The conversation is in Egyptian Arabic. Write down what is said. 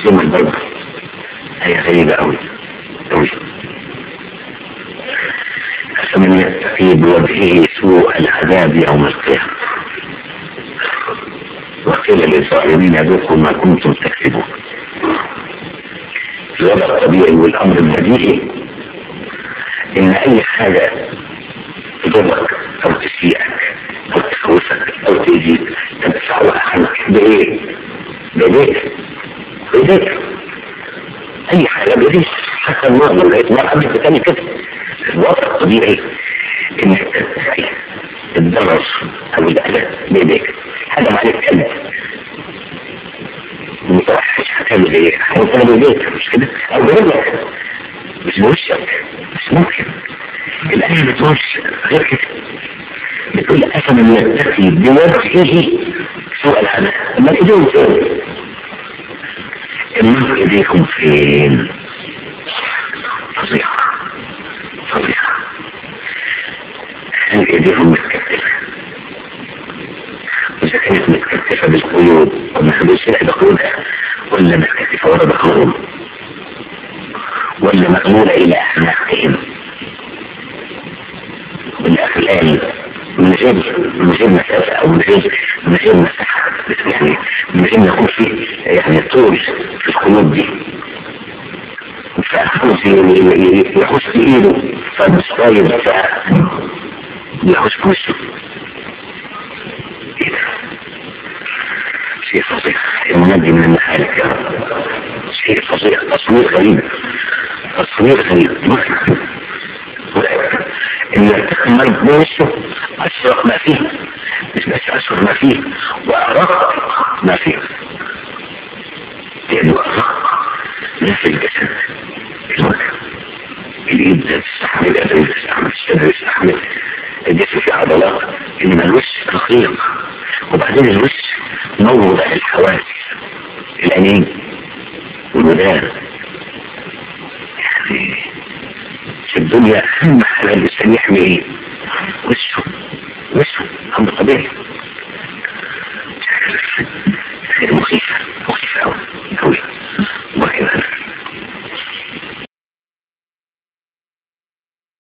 يهزم البرد هي غريبة أوي أوي فمن يتقي بوجهه سوء العذاب يوم القيامة وقيل للظالمين ذوقوا ما كنتم تكسبون الوضع الطبيعي والأمر البديهي إن أي حاجة تضرك أو تسيئك أو تخوفك أو تأذيك تدفعها عنك بإيه؟ بإيديك بإيديك أي حاجة بإيديك حتى النار لو لقيت نار قبل تاني كده الوضع الطبيعي إنك تدفعي الضرر أو الأذى بإيديك هذا معنى الكلب متوحش هتعمل ايه؟ هتعمل بإيديك مش كده؟ أو برجلك مش بوشك مش ممكن الآية بتقول غير كده بتقول أفمن يتقي بوجهه سوء العذاب أما إيديهم فين؟ إنما إيديكم فين؟ فظيعة فظيعة هل إيديهم متكتفة؟ إذا كانت متكتفة بالقيود وما بالسلع بقيودها ولا متكتفة ورا ظهرهم ولا مأمولة إلى أعناقهم بالأخلال من غير من غير مسافة أو من غير من غير مساحة يعني من غير ما يكون في يعني طول في القلوب دي فأخذ يخش في إيده فمش طاير يخش في وشه إيه ده؟ شيء فظيع المنجي من المحالك يا رب شيء فظيع تصوير غريب تصوير غريب ان يرتقي المرء بوشه اشرق ما فيه مش بس اشرق ما فيه وارق ما فيه لانه ارق ما في الجسد الوجه الايد تستحمل اليد تستحمل الصدر يستحمل الجسم فيه عضلات انما الوش رقيق وبعدين الوش موضع الحواس العينين والودان يعني في الدنيا اهم حاجه الانسان يحمي ايه؟ وشه وشه امر طبيعي غير مخيف